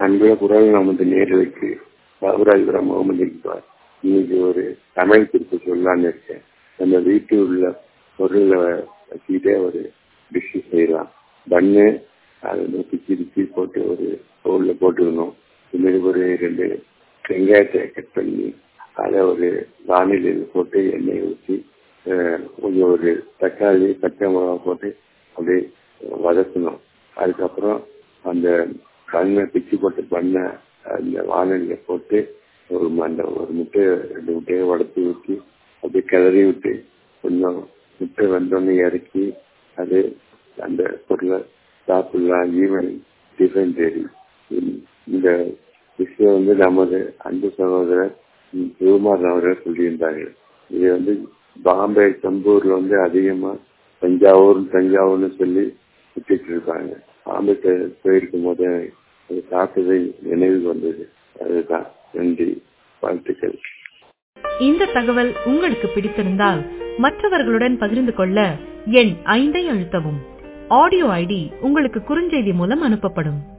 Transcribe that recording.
அன்புள்ள குரல் நமது நேர்களுக்கு பாபுராஜபுரம் முகமது இக்பால் இன்னைக்கு ஒரு தமிழ் குறிப்பு சொல்லலான்னு இருக்கேன் நம்ம வீட்டில் உள்ள பொருளை வச்சுக்கிட்டே ஒரு டிஷ் செய்யலாம் பண்ணு அதை பிச்சு பிச்சு போட்டு ஒரு பவுலில் போட்டுக்கணும் இதுமாரி ஒரு ரெண்டு வெங்காயத்தை கட் பண்ணி அதை ஒரு வானிலையில் போட்டு எண்ணெய் ஊற்றி கொஞ்சம் ஒரு தக்காளி பச்சை மிளகா போட்டு அப்படியே வதக்கணும் அதுக்கப்புறம் அந்த பண்ணை பிச்சு போட்டு பண்ணை அந்த வானலியில் போட்டு ஒரு அந்த ஒரு முட்டையை ரெண்டு முட்டையை உடச்சி ஊற்றி அப்படியே கிளறி விட்டு கொஞ்சம் முட்டை வந்தோடனே இறக்கி அது அந்த பொருளை சாப்பிடலாம் ஈவன் டிஃபன் தேடி இந்த விஷயம் வந்து நமது அன்பு சகோதரர் சிவகுமார் அவர்கள் சொல்லியிருந்தார்கள் இது வந்து பாம்பே சம்பூர்ல வந்து அதிகமா தஞ்சாவூர் தஞ்சாவூர்னு சொல்லி விட்டுட்டு இருக்காங்க பாம்பே போயிருக்கும் போது அது சாப்பிட்டதை நினைவுக்கு வந்தது அதுதான் நன்றி வாழ்த்துக்கள் இந்த தகவல் உங்களுக்கு பிடித்திருந்தால் மற்றவர்களுடன் பகிர்ந்து கொள்ள எண் ஐந்தை அழுத்தவும் ஆடியோ ஐடி உங்களுக்கு குறுஞ்செய்தி மூலம் அனுப்பப்படும்